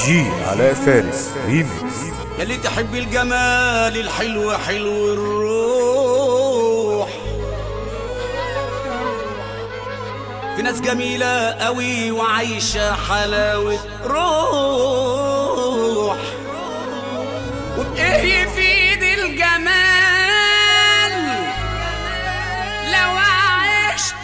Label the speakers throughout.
Speaker 1: جي علاء فارس ريميكس
Speaker 2: يلي تحب الجمال الحلو حلو الروح في ناس جميلة قوي وعايشة حلاوة روح وبإيه يفيد الجمال لو عشت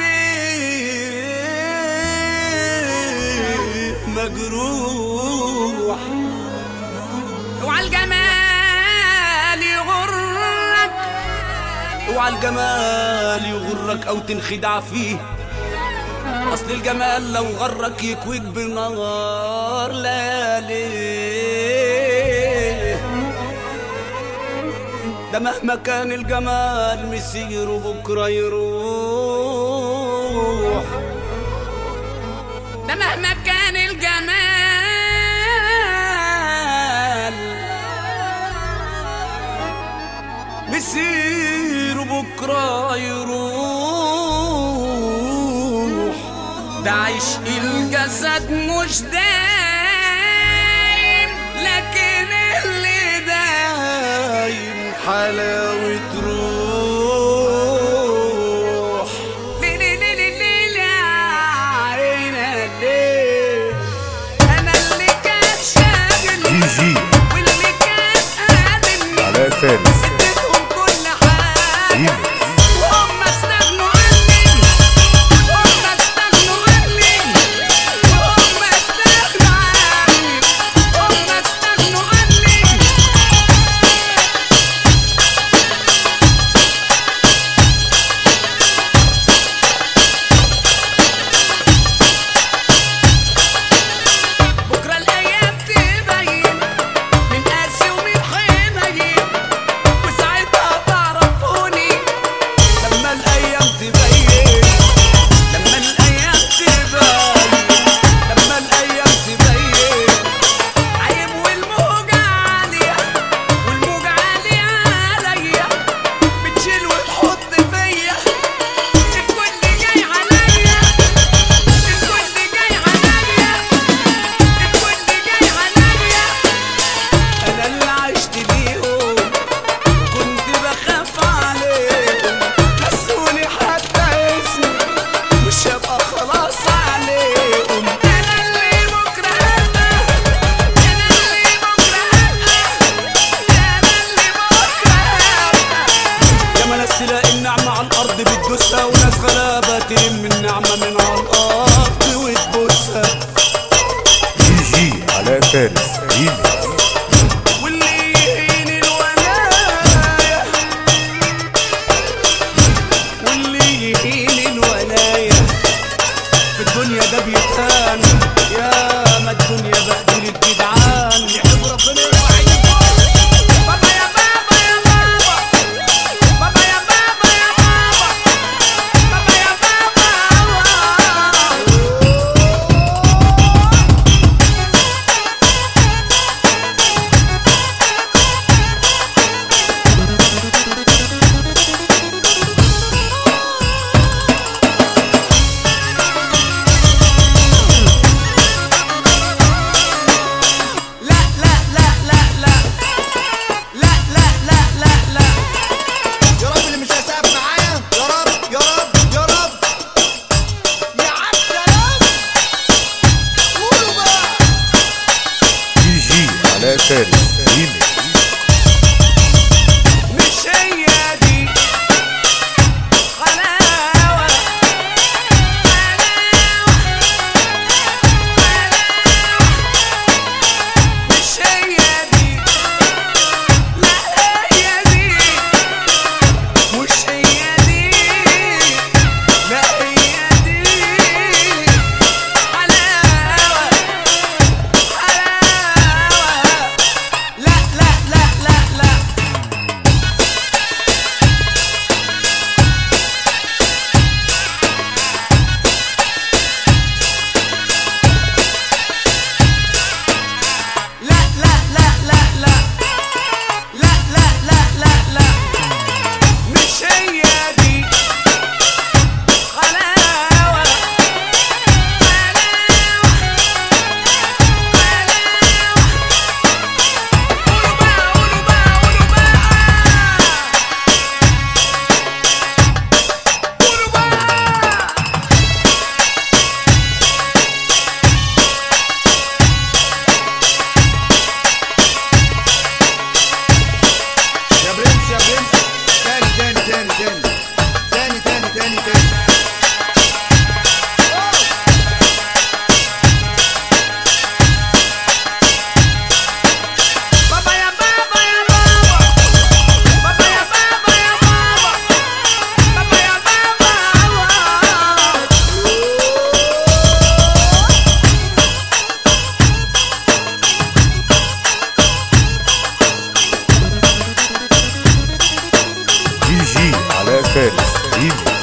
Speaker 2: بيه مجروح اوعى الجمال يغرك اوعى الجمال يغرك او تنخدع فيه اصل الجمال لو غرك يكويك بنار ليالي ده مهما كان الجمال مسيره بكره يروح ده مهما كان الجمال مسير بكرة يروح ده عشق الجسد مش دايم لكن اللي دايم حلاوة روح ليه ليه ليه ليه ليه ليه عينا ليه أنا اللي كان شاغل
Speaker 1: دي جي
Speaker 2: واللي كان قادم
Speaker 1: علاء فارس
Speaker 2: اديتهم كل حاجة
Speaker 1: ريميكس
Speaker 2: وهم استغنوا عني وهم استغنوا عني وهم استغنوا عني وهم استغنوا عني بكرة الأيام تبين من قاسي ومن حنين وساعتها تعرفوني لما الأيام تبين لما الأيام تبين لما الأيام تبين عيب والموجة عالية والموجة عالية عليا بتشيل وتحط فيا الكل جاي عليا الكل جاي عليا الكل جاي عليا انا اللي عشت بيهم وكنت بخاف عليهم نسوني حتى اسمي مش هبقى خلاص عليهم انا اللي بكره هبقى انا اللي بكره هبقى انا اللي بكره هبقى يا ما ناس تلاقي النعمة على الأرض بتدوسها وناس غلابة تلم النعمة من على الأرض وتبوسها
Speaker 1: دي جي علاء فارس ريميكس
Speaker 2: واللي يهين الولاية واللي يهين الولاية في الدنيا ده بيتهان يا ما الدنيا بهدلت جدعان يحب ربنا يوعي بابا يا بابا يا بابا بابا يا بابا يا بابا بابا يا بابا
Speaker 1: علاء فارس ريميكس